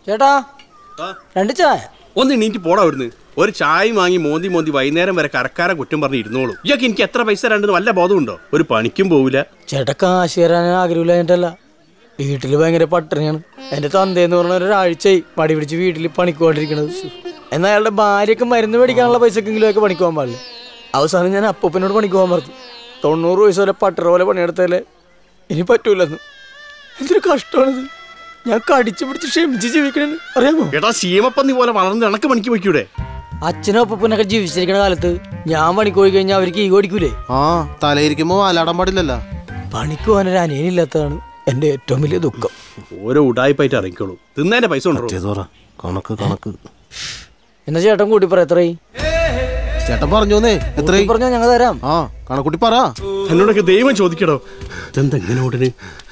ചേട്ടാ രണ്ട് ചായ ഒന്ന് എണീറ്റ് പോടാ അവിടുന്ന് ഒരു ചായ വാങ്ങി മോന്തി മോന്തി വൈകുന്നേരം വരെ കറക്കാരെ കുറ്റം പറഞ്ഞ് ഇരുന്നോളൂ ഇയാൾക്ക് എനിക്ക് എത്ര പൈസ രണ്ടെന്ന് വല്ല ബോധമുണ്ടോ ഒരു പണിക്കും പോവില്ല ചേട്ടാ കാശ് തരാൻ ആഗ്രഹമില്ല എന്നിട്ടല്ല വീട്ടിൽ ഭയങ്കര പട്ടിണിയാണ് എന്റെ തന്തേന്ന് പറഞ്ഞ ഒരാഴ്ചയായി മടി പിടിച്ച് വീട്ടിൽ പണിക്ക് പോകാണ്ടിരിക്കണത് എന്നാൽ അയാളുടെ ഭാര്യക്ക് മരുന്ന് മേടിക്കാനുള്ള പൈസക്കെങ്കിലും ഒക്കെ പണിക്ക് പോകാൻ പാടില്ല അവസാനം ഞാൻ അപ്പൂപ്പനോട് പണിക്ക് പോകാൻ പറഞ്ഞു തൊണ്ണൂറ് വയസ്സ് വരെ പട്ടറ പോലെ പണിയെടുത്തല്ലേ ഇനി പറ്റൂലെന്ന് എന്തൊരു കഷ്ടമാണിത് ഞാൻ കടിച്ചു പിടിച്ച് ക്ഷമിച്ച് ജീവിക്കണെന്ന് അറിയാമോ എടാ ശീമപ്പന്നി പോലെ വളർന്ന് ഇണക്ക് പണിക്ക് വയ്ക്കൂടെ അച്ഛനും അപ്പൂപ്പനൊക്കെ ജീവിച്ചിരിക്കുന്ന കാലത്ത് ഞാൻ പണിക്ക് പോയി കഴിഞ്ഞാൽ അവർക്ക് ഈ ഓടിക്കൂലേ ആ തലയിരിക്കുമ്പോ വാലാടാൻ പാടില്ലല്ലോ പണിക്ക് പോകാനൊരു അനിയനില്ലാത്തതാണ് എൻ്റെ ഏറ്റവും വലിയ ദുഃഖം ഓരോ ഉടായ്പായിട്ട് ഇറങ്ങിക്കോളൂ തിന്നേന്റെ പൈസ ഉണ്ടോ ചെയ്തോറ കണക്ക് കണക്ക് എന്നാ ചേട്ടൻ കൂട്ടി പറ എത്രയായി ചേട്ടൻ പറഞ്ഞോന്നേ എത്രയായി പറഞ്ഞാൽ ഞങ്ങൾ തരാം ആ കണക്കുട്ടി പറ എന്നോടൊക്കെ ദൈവം ചോദിക്കടോ ഇതെന്താ ഇങ്ങനെ ഉടനെ